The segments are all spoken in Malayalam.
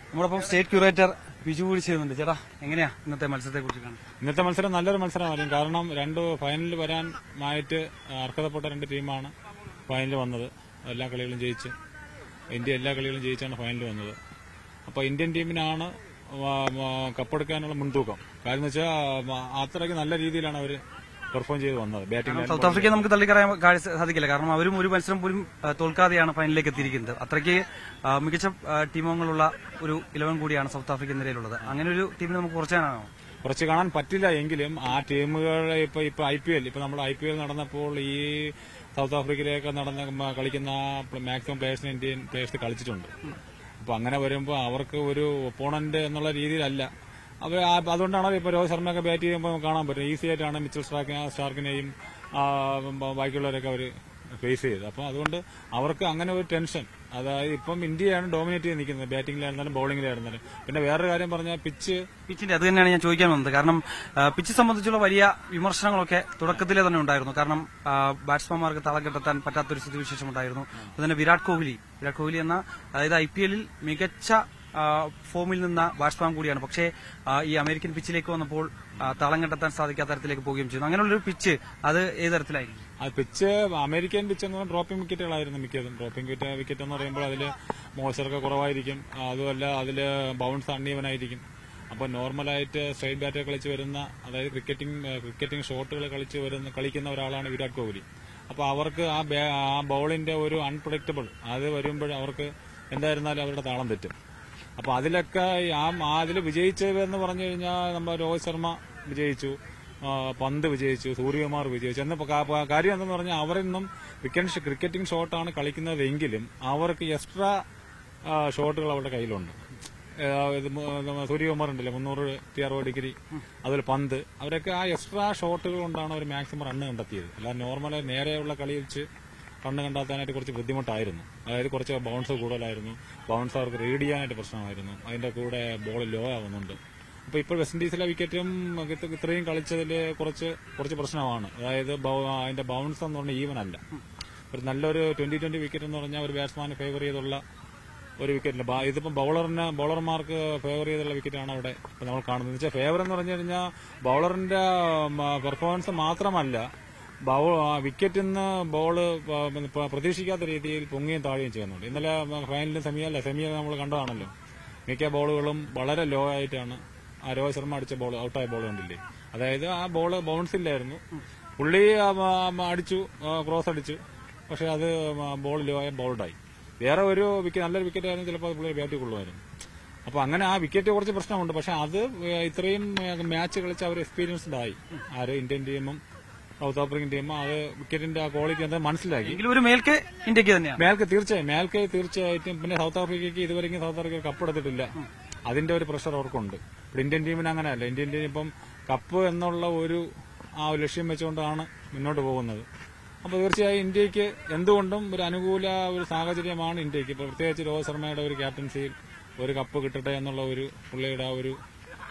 നമ്മളിപ്പം സ്റ്റേറ്റ് ക്യൂറേറ്റർ ബിജു കൂടി ചെയ്യുന്നുണ്ട് ചേട്ടാ എങ്ങനെയാ ഇന്നത്തെ മത്സരത്തെ കുറിച്ച് കാണുന്നത് ഇന്നത്തെ മത്സരം നല്ലൊരു മത്സരമായിരുന്നു കാരണം രണ്ട് ഫൈനലിൽ വരാനായിട്ട് അർഹതപ്പെട്ട രണ്ട് ടീമാണ് ഫൈനലിൽ വന്നത് എല്ലാ കളികളും ജയിച്ച് ഇന്ത്യ എല്ലാ കളികളും ജയിച്ചാണ് ഫൈനലിൽ വന്നത് അപ്പോൾ ഇന്ത്യൻ ടീമിനാണ് വ- വ- കപ്പെടുക്കാനുള്ള മുൻതൂക്കം കാര്യം എന്ന് വെച്ചാൽ അത്രയ്ക്ക് നല്ല രീതിയിലാണ് അവർ പെർഫോം ചെയ്ത് വന്നത് ബാറ്റിംഗ് സൗത്ത് ആഫ്രിക്കയെ നമുക്ക് തള്ളിക്കറിയാൻ കാഴ്ച സാധിക്കില്ല കാരണം അവരും ഒരു മത്സരം പോലും ആ, തോൽക്കാതെയാണ് ഫൈനലിലേക്ക് എത്തിയിരിക്കുന്നത് അത്രയ്ക്ക് ആ, മികച്ച ആ, ടീമംഗങ്ങളുള്ള ഒരു ഇലവൻ കൂടിയാണ് സൗത്ത് ആഫ്രിക്ക നിലയിലുള്ളത് അങ്ങനെ ഒരു ടീമിനെ നമുക്ക് കുറച്ചാണോ കുറച്ച് കാണാൻ പറ്റില്ല എങ്കിലും ആ ടീമുകൾ ഇപ്പൊ ഇപ്പൊ ഐ പി എൽ ഇപ്പൊ നമ്മുടെ ഐ പി എൽ നടന്നപ്പോൾ ഈ സൗത്ത് ആഫ്രിക്കയിലൊക്കെ നടന്ന മ- കളിക്കുന്ന മാക്സിമം പ്ലേയേഴ്സിന് ഇന്ത്യൻ പ്ലേയേഴ്സ് കളിച്ചിട്ടുണ്ട് അപ്പൊ അങ്ങനെ വരുമ്പോൾ അവർക്ക് ഒരു ഒപ്പോണന്റ് എന്നുള്ള രീതിയിലല്ല അവർ അതുകൊണ്ടാണ് ഇപ്പൊ രോഹിത് ശർമ്മയൊക്കെ ബാറ്റ് ചെയ്യുമ്പോൾ നമുക്ക് കാണാൻ പറ്റും ഈസി ആയിട്ടാണ് മിച്ചൽ സ്റ്റാർക്കിനെ സ്റ്റാർക്കിനെയും ആ, ബ- ബാക്കിയുള്ളവരൊക്കെ അവർ ഫേസ് ചെയ്ത് അപ്പോൾ അതുകൊണ്ട് അവർക്ക് അങ്ങനെ ഒരു ടെൻഷൻ അതായത് ഇപ്പം ഇന്ത്യയാണ് ഡോമിനേറ്റ് ചെയ്ത് നിൽക്കുന്നത് ബാറ്റിംഗിലായിരുന്നാലും ബൌളിംഗിലായിരുന്നാലും പിന്നെ വേറൊരു കാര്യം പറഞ്ഞാൽ പിച്ച് പിച്ചിന്റെ അത് തന്നെയാണ് ഞാൻ ചോദിക്കാൻ വന്നത് കാരണം ആ, പിച്ച് സംബന്ധിച്ചുള്ള വലിയ വിമർശനങ്ങളൊക്കെ തുടക്കത്തിലെ തന്നെ ഉണ്ടായിരുന്നു കാരണം ആ, ബാറ്റ്സ്മാൻമാർക്ക് തളം കെട്ടെത്താൻ പറ്റാത്തൊരു സ്ഥിതിവിശേഷം ഉണ്ടായിരുന്നു അതുതന്നെ വിരാട് കോഹ്ലി വിരാട് കോഹ്ലി എന്ന അതായത് ഐ പി എല്ലിൽ മികച്ച ആ, ഫോമിൽ നിന്ന ബാറ്റ്സ്മാൻ കൂടിയാണ് പക്ഷേ ആ, ഈ അമേരിക്കൻ പിച്ചിലേക്ക് വന്നപ്പോൾ ആ, തളം കെട്ടെത്താൻ സാധിക്കാത്ത തരത്തിലേക്ക് പോവുകയും ചെയ്തു അങ്ങനെയുള്ളൊരു പിച്ച് അത് ഏത് തരത്തിലായിരിക്കും അത് പിച്ച് അമേരിക്കൻ പിച്ച് എന്ന് പറഞ്ഞാൽ ഡ്രോപ്പിംഗ് വിക്കറ്റുകളായിരുന്നു മിക്കതും ഡ്രോപ്പിംഗ് വിക്കറ്റ് വിക്കറ്റ് എന്ന് പറയുമ്പോൾ അതിൽ മോശമൊക്കെ കുറവായിരിക്കും അതുമല്ല അതിൽ ബൗൺസ് അൺഈവനായിരിക്കും അപ്പോൾ നോർമലായിട്ട് സ്ട്രൈറ്റ് ബാറ്റ് കളിച്ച് വരുന്ന അതായത് ക്രിക്കറ്റിംഗ് ക്രിക്കറ്റിംഗ് ഷോട്ടുകൾ കളിച്ച് വരുന്ന കളിക്കുന്ന ഒരാളാണ് വിരാട് കോഹ്ലി അപ്പോൾ അവർക്ക് ആ ബാ- ആ ബോളിന്റെ ഒരു അൺപ്രഡിക്റ്റബിൾ അത് വരുമ്പോൾ അവർക്ക് എന്തായിരുന്നാലും അവരുടെ താളം തെറ്റും അപ്പൊ അതിലൊക്കെ ഈ ആ അതിൽ വിജയിച്ചതെന്ന് പറഞ്ഞു കഴിഞ്ഞാൽ നമ്മൾ രോഹിത് ശർമ്മ വിജയിച്ചു ആ, പന്ത് വിജയിച്ചു സൂര്യകുമാർ വിജയിച്ചു എന്ന് പ- കാ- കാര്യം എന്തെന്ന് പറഞ്ഞാൽ അവരൊന്നും ക്രിക്കറ്റ് ക്രിക്കറ്റിംഗ് ഷോട്ടാണ് കളിക്കുന്നതെങ്കിലും അവർക്ക് എക്സ്ട്രാ ഷോട്ടുകൾ അവരുടെ കയ്യിലുണ്ട് ആ, ഇത് മു- നമ്മ സൂര്യകുമാർ ഉണ്ടല്ലോ മുന്നൂറ് ടി അറുപത് ഡിഗ്രി അതുപോലെ പന്ത് അവരൊക്കെ ആ എക്സ്ട്രാ ഷോട്ടുകൾ കൊണ്ടാണ് അവർ മാക്സിമം റണ്ണ് കണ്ടെത്തിയത് അല്ലാതെ നോർമൽ നേരെയുള്ള കളി വെച്ച് റണ്ണ് കണ്ടെത്താനായിട്ട് കുറച്ച് ബുദ്ധിമുട്ടായിരുന്നു അതായത് കുറച്ച് ബൗൺസ് കൂടുതലായിരുന്നു ബൗൺസ് അവർക്ക് റീഡ് ചെയ്യാനായിട്ട് പ്രശ്നമായിരുന്നു അതിന്റെ കൂടെ ബോൾ ലോ ആവുന്നുണ്ട് അപ്പൊ ഇപ്പോൾ വെസ്റ്റ് ഇൻഡീസിലെ വിക്കറ്റും ഇത് ഇത്രയും കളിച്ചതിൽ കുറച്ച് കുറച്ച് പ്രശ്നമാണ് അതായത് ബൗ- അതിന്റെ ബൗൺസ് എന്ന് പറഞ്ഞാൽ ഈവൻ അല്ല ഒരു നല്ലൊരു ട്വന്റി ട്വന്റി വിക്കറ്റ് എന്ന് പറഞ്ഞാൽ ഒരു ബാറ്റ്സ്മാന് ഫേവർ ചെയ്തുള്ള ഒരു വിക്കറ്റില്ല ബാ- ഇതിപ്പം ബൗളറിന് ബൗളർമാർക്ക് ഫേവർ ചെയ്തുള്ള വിക്കറ്റാണ് അവിടെ ഇപ്പൊ നമ്മൾ കാണുന്നത് വെച്ചാൽ ഫേവർ എന്ന് പറഞ്ഞു കഴിഞ്ഞാൽ ബൗളറിന്റെ പെർഫോമൻസ് മാത്രമല്ല ബൗ വിക്കറ്റിൽ നിന്ന് ബോള് പ- പ്രതീക്ഷിക്കാത്ത രീതിയിൽ പൊങ്ങുകയും താഴുകയും ചെയ്യുന്നുണ്ട് ഇന്നലെ ഫൈനലിലും സെമി അല്ല സെമി നമ്മൾ കണ്ടതാണല്ലോ മിക്ക ബോളുകളും വളരെ ലോ ആയിട്ടാണ് ആ രോഹിത് ശർമ്മ അടിച്ച ബോൾ ഔട്ടായ ബോൾ കണ്ടില്ലേ അതായത് ആ ബോള് ബൗൺസ് ഇല്ലായിരുന്നു പുള്ളി ആ, ആ, അടിച്ചു ആ, ക്രോസ് അടിച്ചു പക്ഷെ അത് ബോൾ ലോ ആയ ബൗൾഡായി വേറെ ഒരു വിക്കറ്റ് നല്ലൊരു വിക്കറ്റ് ആയിരുന്നു ചിലപ്പോൾ പുള്ളി ബാറ്റ് കൊള്ളുമായിരുന്നു അപ്പൊ അങ്ങനെ ആ വിക്കറ്റ് കുറച്ച് പ്രശ്നമുണ്ട് പക്ഷെ അത് ഇത്രയും മാച്ച് കളിച്ച് അവർ എക്സ്പീരിയൻസ്ഡ് ആയി ആര് ഇന്ത്യൻ ടീമും സൗത്ത് ആഫ്രിക്കൻ ടീമും അത് വിക്കറ്റിന്റെ ആ ക്വാളിറ്റി എന്താ മനസ്സിലാക്കി എങ്കിലും ഒരു മേൽക്ക് ഇന്ത്യക്ക് തന്നെയാണ് മേൽക്ക് തീർച്ചയായും മേൽക്ക് തീർച്ചയായിട്ടും പിന്നെ സൗത്ത് ആഫ്രിക്കയ്ക്ക് ഇതുവരെയും സൗത്ത് ആഫ്രിക്ക കപ്പ് എടുത്തിട്ടില്ല അതിന്റെ ഒരു പ്രഷർ അവർക്കുണ്ട് ഇപ്പോൾ ഇന്ത്യൻ ടീമിന് അങ്ങനെയല്ല ഇന്ത്യൻ ടീം ഇപ്പം കപ്പ് എന്നുള്ള ഒരു ആ ഒരു ലക്ഷ്യം വെച്ചുകൊണ്ടാണ് മുന്നോട്ട് പോകുന്നത് അപ്പോൾ തീർച്ചയായും ഇന്ത്യക്ക് എന്തുകൊണ്ടും ഒരു അനുകൂല ഒരു സാഹചര്യമാണ് ഇന്ത്യക്ക് ഇപ്പോൾ പ്രത്യേകിച്ച് രോഹിത് ശർമ്മയുടെ ഒരു ക്യാപ്റ്റൻസിയിൽ ഒരു കപ്പ് കിട്ടട്ടെ എന്നുള്ള ഒരു പുള്ളിയുടെ ആ ഒരു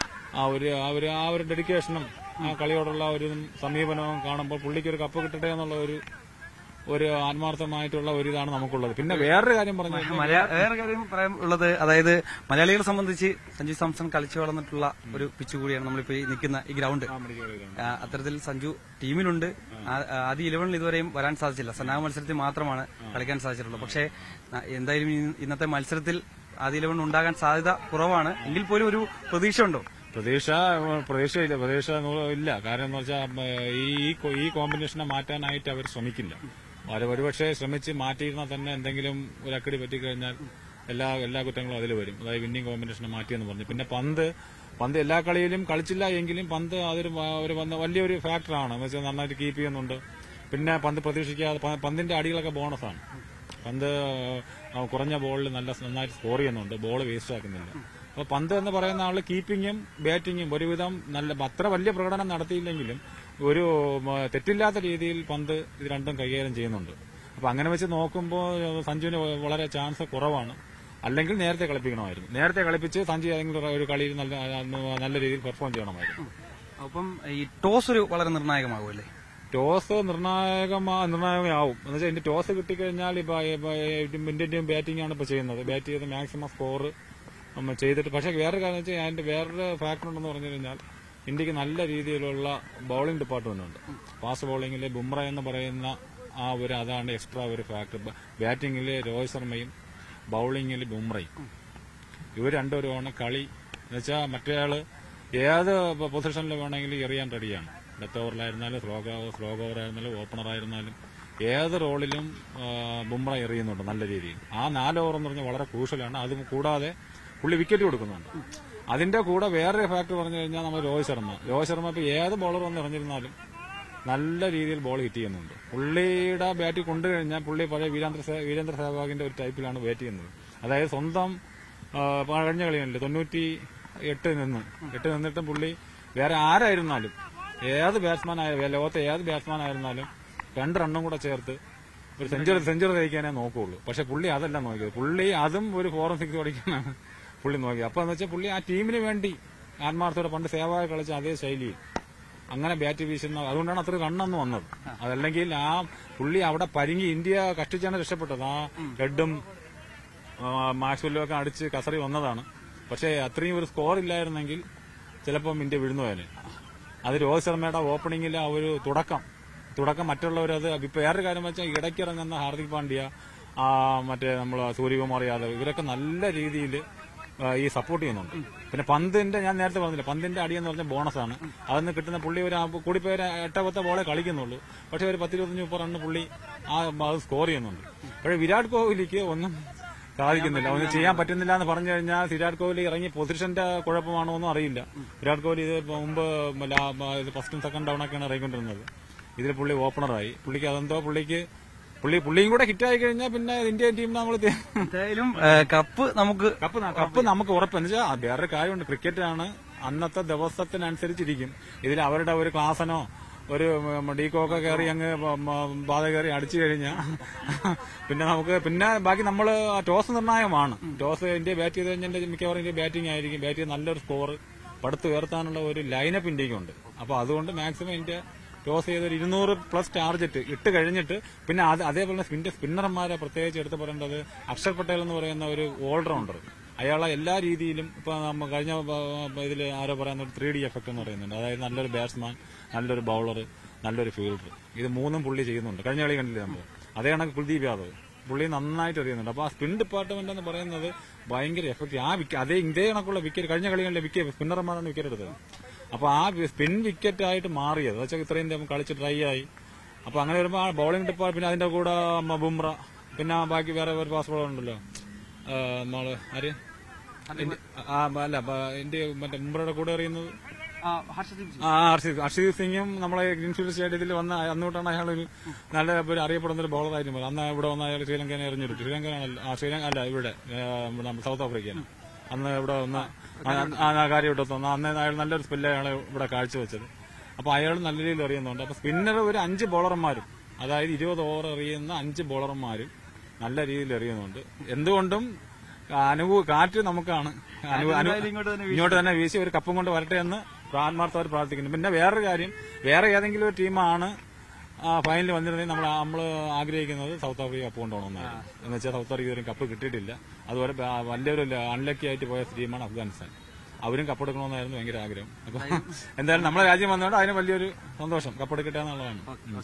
ആ ഒരു ആ ഒരു ആ ഒരു ഡെഡിക്കേഷനും ആ കളിയോടുള്ള ഒരു സമീപനവും കാണുമ്പോൾ പുള്ളിക്ക് ഒരു കപ്പ് കിട്ടട്ടെ എന്നുള്ള ഒരു ഒരു ആത്മാർത്ഥമായിട്ടുള്ള ഒരു ഇതാണ് നമുക്കുള്ളത് പിന്നെ വേറൊരു കാര്യം പറഞ്ഞു കഴിഞ്ഞാൽ മലയാ വേറെ കാര്യം പറയാൻ ഉള്ളത് അതായത് മലയാളികളെ സംബന്ധിച്ച് സഞ്ജു സാംസൺ കളിച്ചു വളർന്നിട്ടുള്ള ഒരു പിച്ച് കൂടിയാണ് നമ്മളിപ്പോ ഈ നിൽക്കുന്ന ഈ ഗ്രൗണ്ട് ആ, അത്തരത്തിൽ സഞ്ജു ടീമിലുണ്ട് ആ- ആദ്യ ഇലവനിൽ ഇതുവരെയും വരാൻ സാധിച്ചില്ല സന്നാഹ മത്സരത്തിൽ മാത്രമാണ് കളിക്കാൻ സാധിച്ചിട്ടുള്ളത് പക്ഷേ ആ, എന്തായാലും ഈ ഇന്നത്തെ മത്സരത്തിൽ ആദ്യ ഇലവൻ ഉണ്ടാകാൻ സാധ്യത കുറവാണ് എങ്കിൽ പോലും ഒരു പ്രതീക്ഷ ഉണ്ടോ പ്രതീക്ഷ പ്രതീക്ഷയില്ല പ്രതീക്ഷ നൂ- ഇല്ല കാരണം എന്ന് വെച്ചാൽ ഈ ഈ കോ- ഈ കോമ്പിനേഷനെ മാറ്റാനായിട്ട് അവർ ശ്രമിക്കില്ല അവർ ഒരുപക്ഷെ ശ്രമിച്ച് മാറ്റിയിരുന്നാൽ തന്നെ എന്തെങ്കിലും ഒരു അക്കടി പറ്റിക്കഴിഞ്ഞാൽ എല്ലാ എല്ലാ കുറ്റങ്ങളും അതിൽ വരും അതായത് വിന്നിംഗ് കോമ്പിനേഷനെ മാറ്റിയെന്ന് പറഞ്ഞു പിന്നെ പന്ത് പന്ത് എല്ലാ കളിയിലും കളിച്ചില്ല എങ്കിലും പന്ത് അതൊരു വ- ഒരു വന്ന- വലിയൊരു ഫാക്ടറാണ് എന്ന് വെച്ചാൽ നന്നായിട്ട് കീപ്പ് ചെയ്യുന്നുണ്ട് പിന്നെ പന്ത് പ്രതീക്ഷിക്കാതെ പ- പന്തിന്റെ അടികളൊക്കെ ബോണസാണ് പന്ത് ആ, കുറഞ്ഞ ബോളിൽ നല്ല നന്നായിട്ട് സ്കോർ ചെയ്യുന്നുണ്ട് ബോൾ വേസ്റ്റ് ആക്കുന്നില്ല അപ്പൊ പന്ത് എന്ന് പറയുന്ന ആള് കീപ്പിങ്ങും ബാറ്റിങ്ങും ഒരുവിധം നല്ല അത്ര വലിയ പ്രകടനം നടത്തിയില്ലെങ്കിലും ഒരു ഉം, തെറ്റില്ലാത്ത രീതിയിൽ പന്ത് ഇത് രണ്ടും കൈകാര്യം ചെയ്യുന്നുണ്ട് അപ്പൊ അങ്ങനെ വെച്ച് നോക്കുമ്പോൾ സഞ്ജുവിന് വളരെ ചാൻസ് കുറവാണ് അല്ലെങ്കിൽ നേരത്തെ കളിപ്പിക്കണമായിരുന്നു നേരത്തെ കളിപ്പിച്ച് സഞ്ജു ഏതെങ്കിലും ഒരു കളിയിൽ നല്ല നല്ല രീതിയിൽ പെർഫോം ചെയ്യണമായിരുന്നു അപ്പം ഈ ടോസ് ഒരു വളരെ നിർണായകമാകുമല്ലേ ടോസ് നിർണായകമാ നിർണായകമാവും എന്ന് വെച്ചാൽ ഇതിന്റെ ടോസ് കിട്ടിക്കഴിഞ്ഞാൽ ഇപ്പൊ ഇപ്പൊ ഇന്ത്യൻ ടീം ബാറ്റിംഗ് ആണ് ഇപ്പൊ ചെയ്യുന്നത് ബാറ്റ് ചെയ്ത് മാക്സിമം സ്കോർ നമ്മൾ ചെയ്തിട്ട് പക്ഷേ വേറൊരു കാര്യം വെച്ചാൽ അതിന്റെ വേറൊരു ഫാക്ടർ ഉണ്ടെന്ന് പറഞ്ഞു കഴിഞ്ഞാൽ ഇന്ത്യക്ക് നല്ല രീതിയിലുള്ള ബൗളിംഗ് ഡിപ്പാർട്ട്മെന്റ് ഉണ്ട് ഫാസ്റ്റ് ബൗളിംഗിൽ ബുംറ എന്ന് പറയുന്ന ആ ഒരു അതാണ് എക്സ്ട്രാ ഒരു ഫാക്ടർ ബാറ്റിംഗിൽ രോഹിത് ശർമ്മയും ബൗളിംഗിൽ ബുംറയും ഇവർ രണ്ടുപേരുമാണ് കളി എന്നുവെച്ചാൽ മറ്റേയാള് ഏത് പൊസിഷനിൽ വേണമെങ്കിലും എറിയാൻ റെഡിയാണ് ഡെത്ത് ഓവറിലായിരുന്നാലും സ്ലോ സ്ലോ ഓവർ ആയിരുന്നാലും ഓപ്പണർ ആയിരുന്നാലും ഏത് റോളിലും ആ, ബുംറ എറിയുന്നുണ്ട് നല്ല രീതിയിൽ ആ നാല് ഓവർ എന്ന് പറഞ്ഞാൽ വളരെ ക്രൂഷ്യലാണ് അത് കൂടാതെ പുള്ളി വിക്കറ്റ് കൊടുക്കുന്നുണ്ട് അതിന്റെ കൂടെ വേറെ ഫാക്ടർ പറഞ്ഞു കഴിഞ്ഞാൽ നമ്മൾ രോഹിത് ശർമ്മ രോഹിത് ശർമ്മ ഇപ്പൊ ഏത് ബോളർ വന്ന് എറിഞ്ഞിരുന്നാലും നല്ല രീതിയിൽ ബോൾ ഹിറ്റ് ചെയ്യുന്നുണ്ട് പുള്ളിയുടെ ബാറ്റ് കൊണ്ടു കഴിഞ്ഞാൽ പുള്ളി പഴയ വീരേന്ദ്ര സേ- വീരേന്ദ്ര സേവാഗിന്റെ ഒരു ടൈപ്പിലാണ് ബാറ്റ് ചെയ്യുന്നത് അതായത് സ്വന്തം ആ, കഴിഞ്ഞ കളിയുണ്ട് തൊണ്ണൂറ്റി എട്ട് നിന്ന് എട്ട് നിന്നിട്ടും പുള്ളി വേറെ ആരായിരുന്നാലും ഏത് ബാറ്റ്സ്മാൻ ആയ ലോകത്തെ ഏത് ബാറ്റ്സ്മാൻ ആയിരുന്നാലും രണ്ട് റണ്ണും കൂടെ ചേർത്ത് ഒരു സെഞ്ചുറി സെഞ്ചുറി കഴിക്കാനേ നോക്കുള്ളൂ പക്ഷെ പുള്ളി അതല്ല നോക്കിയത് പുള്ളി അതും ഒരു ഫോറും സിക്സ് ഓടിക്കാനാണ് പുള്ളി നോക്കിയത് അപ്പൊ എന്ന് വെച്ചാൽ പുള്ളി ആ ടീമിന് വേണ്ടി ആത്മാർത്ഥത്തോടെ പണ്ട് സേവായ കളിച്ച അതേ ശൈലിയിൽ അങ്ങനെ ബാറ്റ് വീശുന്ന അതുകൊണ്ടാണ് അത്ര റണ്ണെന്ന് വന്നത് അതല്ലെങ്കിൽ ആ പുള്ളി അവിടെ പരിങ്ങി ഇന്ത്യ കഷ്ടിച്ചാണ് രക്ഷപ്പെട്ടത് ആ ഹെഡും മാക്സ്വെല്ലും ഒക്കെ അടിച്ച് കസറി വന്നതാണ് പക്ഷേ അത്രയും ഒരു സ്കോർ ഇല്ലായിരുന്നെങ്കിൽ ചിലപ്പം ഇന്ത്യ വീഴുന്നു പോയാലേ അത് രോഹിത് ശർമ്മയുടെ ഓപ്പണിംഗിൽ ആ ഒരു തുടക്കം തുടക്കം മറ്റുള്ളവരത് ഇപ്പൊ വേറൊരു കാര്യം വെച്ചാൽ ഇടയ്ക്ക് ഇറങ്ങുന്ന ഹാർദിക് പാണ്ഡ്യ ആ മറ്റേ നമ്മൾ സൂര്യകുമാർ യാദവ് ഇവരൊക്കെ നല്ല രീതിയിൽ ഈ സപ്പോർട്ട് ചെയ്യുന്നുണ്ട് പിന്നെ പന്തിന്റെ ഞാൻ നേരത്തെ പറഞ്ഞില്ല പന്തിന്റെ അടി എന്ന് പറഞ്ഞ ബോണസ് ആണ് അതിന് കിട്ടുന്ന പുള്ളി ഒരു ആ- കൂടിപ്പോയി ഒരു എട്ടോ പത്തോ ബോളെ കളിക്കുന്നുള്ളൂ പക്ഷെ ഒരു പത്തിരുപത്തഞ്ച് മുപ്പത് റണ്ണ് പുള്ളി ആ അത് സ്കോർ ചെയ്യുന്നുണ്ട് പക്ഷേ വിരാട് കോഹ്ലിക്ക് ഒന്നും സാധിക്കുന്നില്ല ഒന്നും ചെയ്യാൻ പറ്റുന്നില്ല എന്ന് പറഞ്ഞു കഴിഞ്ഞാൽ വിരാട് കോഹ്ലി ഇറങ്ങി പൊസിഷന്റെ കുഴപ്പമാണോ ഒന്നും അറിയില്ല വിരാട് കോഹ്ലി ഇത് ഇപ്പൊ മുമ്പ് ലാ- ഇത് ഫസ്റ്റും സെക്കൻഡ് ഡൗൺ ഒക്കെയാണ് ഇറങ്ങിക്കൊണ്ടിരുന്നത് ഇതിൽ പുള്ളി ഓപ്പണറായി പുള്ളിക്ക് അതെന്തോ പുള്ളിക്ക് പുള്ളി പുള്ളിയും കൂടെ ഹിറ്റായി കഴിഞ്ഞാൽ പിന്നെ ഇന്ത്യൻ ടീം നമ്മൾ എന്തായാലും ഏ, കപ്പ് നമുക്ക് കപ്പ് ന- കപ്പ് നമുക്ക് ഉറപ്പ് എന്ന് വെച്ചാൽ വേറൊരു കാര്യമുണ്ട് ക്രിക്കറ്റാണ് അന്നത്തെ ദിവസത്തിനനുസരിച്ചിരിക്കും ഇതിൽ അവരുടെ ഒരു ക്ലാസനോ ഒരു ഉം, ഡീക്കോക്കെ കയറി അങ്ങ് പ- മ- ബാധ കയറി അടിച്ചു കഴിഞ്ഞാൽ പിന്നെ നമുക്ക് പിന്നെ ബാക്കി നമ്മൾ ടോസ് നിർണായകമാണ് ടോസ് ഇന്ത്യ ബാറ്റ് ചെയ്ത് കഴിഞ്ഞാൽ മിക്കവാറും ഇന്ത്യ ബാറ്റിംഗ് ആയിരിക്കും ബാറ്റ് ചെയ്ത് നല്ലൊരു സ്കോർ പടുത്ത് ഉയർത്താനുള്ള ഒരു ലൈനപ്പ് ഇന്ത്യക്കുണ്ട് അപ്പൊ അതുകൊണ്ട് മാക്സിമം ഇന്ത്യ ടോസ് ചെയ്ത് ഒരു ഇരുന്നൂറ് പ്ലസ് ടാർജറ്റ് ഇട്ട് കഴിഞ്ഞിട്ട് പിന്നെ അത് അതേപോലെ സ്പിന്റെ സ്പിന്നർമാരെ പ്രത്യേകിച്ച് എടുത്തു പറയേണ്ടത് അക്ഷർ പട്ടേൽ എന്ന് പറയുന്ന ഒരു ഓൾറൗണ്ടർ അയാളെ എല്ലാ രീതിയിലും ഇപ്പൊ നമ്മ കഴിഞ്ഞ ഇതിൽ ആരോ പറയുന്ന ഒരു ത്രീ ഡി എഫക്ട് എന്ന് പറയുന്നുണ്ട് അതായത് നല്ലൊരു ബാറ്റ്സ്മാൻ നല്ലൊരു ബൌളർ നല്ലൊരു ഫീൽഡർ ഇത് മൂന്നും പുള്ളി ചെയ്യുന്നുണ്ട് കഴിഞ്ഞ കളി കണ്ടില്ലേ നമ്മൾ അതേ കണക്ക് കുൽദീപ് യാദവ് പുള്ളി നന്നായിട്ട് എറിയുന്നുണ്ട് അപ്പൊ ആ സ്പിൻ ഡിപ്പാർട്ട്മെന്റ് എന്ന് പറയുന്നത് ഭയങ്കര എഫക്റ്റ് ആ വിക്ക അതേ ഇതേ കണക്കുള്ള വിക്കറ്റ് കഴിഞ്ഞ കളികളിലെ വിക്കറ്റ് സ്പിന്നർമാരാണ് വിക്കറ്റ് എടുത്തത് അപ്പൊ ആ സ്പിൻ വിക്കറ്റ് ആയിട്ട് മാറിയത് വെച്ചാൽ ഇത്രയും ദിവസം കളിച്ച് ട്രൈ ആയി അപ്പൊ അങ്ങനെ വരുമ്പോൾ ആ ബൗളിംഗ് ഡിപ്പാർട്ട്മെന്റ് പിന്നെ അതിന്റെ കൂടെ മ- ബുംറ പിന്നെ ബാക്കി വേറെ ഒരു ഫാസ്റ്റ് ബോളർ ഉണ്ടല്ലോ ആ, നമ്മള് ആര് ഇന്ത്യ- ആ, അല്ല ബ- ഇന്ത്യ മറ്റേ ബുംറയുടെ കൂടെ എറിയുന്നത് ആ, ഹർഷദീപ് സിംഗ്. ആ ഹർഷീദ് ഹർഷീദ് സിംഗും നമ്മളെ ഗ്രീൻഫീൽഡ് സ്റ്റേഡിയത്തിൽ വന്ന അന്നോട്ടാണ് അയാൾ ഒരു നല്ല ഒരു അറിയപ്പെടുന്ന ഒരു ബോളർ ആയിരുന്നു അന്ന് ഇവിടെ വന്ന അയാൾ ശ്രീലങ്കനെ എറിഞ്ഞിട്ടു ശ്രീലങ്കനാണല്ലോ ആ ശ്രീലങ്ക അല്ല ഇവിടെ ഏ, നമ്മുടെ സൗത്ത് ആഫ്രിക്കയാണ് അന്ന് ഇവിടെ വന്ന ആ കാര്യം ഇവിടെ വന്ന അന്ന് അയാൾ നല്ലൊരു സ്പെല്ല് അയാളെ ഇവിടെ കാഴ്ചവെച്ചത് അപ്പൊ അയാൾ നല്ല രീതിയിൽ എറിയുന്നുണ്ട് അപ്പൊ സ്പിന്നർ ഒരു അഞ്ച് ബോളർമാരും അതായത് ഇരുപത് ഓവർ എറിയുന്ന അഞ്ച് ബോളർമാരും നല്ല രീതിയിൽ എറിയുന്നുണ്ട് എന്തുകൊണ്ടും അനുഭവ കാറ്റ് നമുക്കാണ് അനു- അനു- എന്തായാലും ഇങ്ങോട്ട് തന്നെ ഇങ്ങോട്ട് തന്നെ വീശി ഒരു കപ്പും കൊണ്ട് വരട്ടെ എന്ന് ആത്മാർത്ഥമായിട്ട് പ്രാർത്ഥിക്കുന്നു പിന്നെ വേറൊരു കാര്യം വേറെ ഏതെങ്കിലും ഒരു ടീമാണ് ഫൈനലിൽ വന്നിരുന്നെങ്കിൽ നമ്മൾ നമ്മൾ ആഗ്രഹിക്കുന്നത് സൗത്ത് ആഫ്രിക്ക കപ്പ് കൊണ്ടുപോകണമെന്നാണ് എന്ന് വെച്ചാൽ സൗത്ത് ആഫ്രിക്ക ഇതുവരെ കപ്പ് കിട്ടിയിട്ടില്ല അതുപോലെ ബ- വലിയൊരു അൺലക്കി ആയിട്ട് പോയ ടീമാണ് അഫ്ഗാനിസ്ഥാൻ അവരും കപ്പെടുക്കണമെന്നായിരുന്നു ഭയങ്കര ആഗ്രഹം അപ്പൊ എന്തായാലും നമ്മുടെ രാജ്യം വന്നതുകൊണ്ട് അതിന് വലിയൊരു സന്തോഷം കപ്പെടുക്കട്ടെ എന്നുള്ളതാണ് ഉം.